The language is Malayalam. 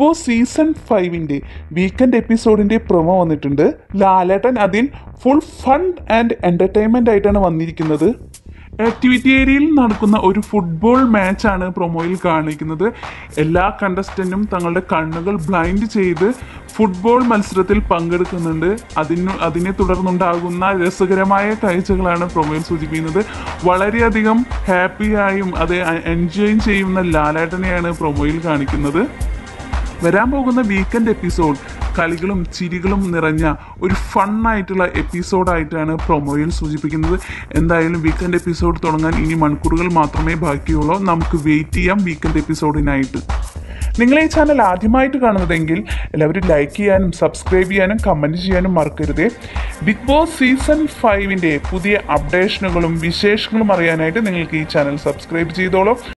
ബോസ് സീസൺ ഫൈവിൻ്റെ വീക്കെൻഡ് എപ്പിസോഡിൻ്റെ പ്രൊമോ വന്നിട്ടുണ്ട് ലാലേട്ടൻ അതിൽ ഫുൾ ഫൺ ആൻഡ് എൻ്റർടൈൻമെൻ്റ് ആയിട്ടാണ് വന്നിരിക്കുന്നത് ആക്ടിവിറ്റി ഏരിയയിൽ നടക്കുന്ന ഒരു ഫുട്ബോൾ മാച്ചാണ് പ്രൊമോയിൽ കാണിക്കുന്നത് എല്ലാ കണ്ടസ്റ്റൻറ്റും തങ്ങളുടെ കണ്ണുകൾ ബ്ലൈൻഡ് ചെയ്ത് ഫുട്ബോൾ മത്സരത്തിൽ പങ്കെടുക്കുന്നുണ്ട് അതിന് അതിനെ തുടർന്നുണ്ടാകുന്ന രസകരമായ കാഴ്ചകളാണ് പ്രൊമോയിൽ സൂചിപ്പിക്കുന്നത് വളരെയധികം ഹാപ്പിയായും അത് എൻജോയ് ചെയ്യുന്ന ലാലേട്ടനെയാണ് പ്രൊമോയിൽ കാണിക്കുന്നത് വരാൻ പോകുന്ന വീക്കെൻഡ് എപ്പിസോഡ് കളികളും ചിരികളും നിറഞ്ഞ ഒരു ഫണ്ണായിട്ടുള്ള എപ്പിസോഡായിട്ടാണ് പ്രൊമോയിൽ സൂചിപ്പിക്കുന്നത് എന്തായാലും വീക്കെൻഡ് എപ്പിസോഡ് തുടങ്ങാൻ ഇനി മണിക്കൂറുകൾ മാത്രമേ ബാക്കിയുള്ളൂ നമുക്ക് വെയിറ്റ് ചെയ്യാം വീക്കെൻഡ് എപ്പിസോഡിനായിട്ട് നിങ്ങൾ ഈ ചാനൽ ആദ്യമായിട്ട് കാണുന്നതെങ്കിൽ എല്ലാവരും ലൈക്ക് ചെയ്യാനും സബ്സ്ക്രൈബ് ചെയ്യാനും കമൻറ്റ് ചെയ്യാനും മറക്കരുത് ബിഗ് ബോസ് സീസൺ ഫൈവിൻ്റെ പുതിയ അപ്ഡേഷനുകളും വിശേഷങ്ങളും അറിയാനായിട്ട് നിങ്ങൾക്ക് ഈ ചാനൽ സബ്സ്ക്രൈബ് ചെയ്തോളൂ